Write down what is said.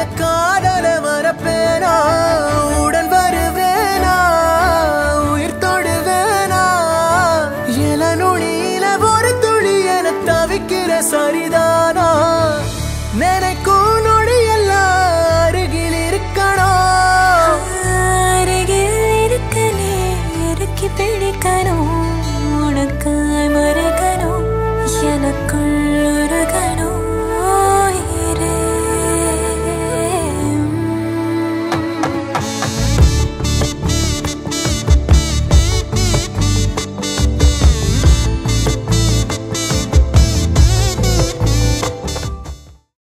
காதல மறப்பேனா உடன் வருவேனா உயிர் தொடுவேனா இள நுனியில ஒரு துளி என தவிக்கிற சரிதானா நினைக்கும் நொடியெல்லாம் அருகில் இருக்கணும் அருகில் இருக்கனே இறுக்கி பிடிக்கணும் உனக்கு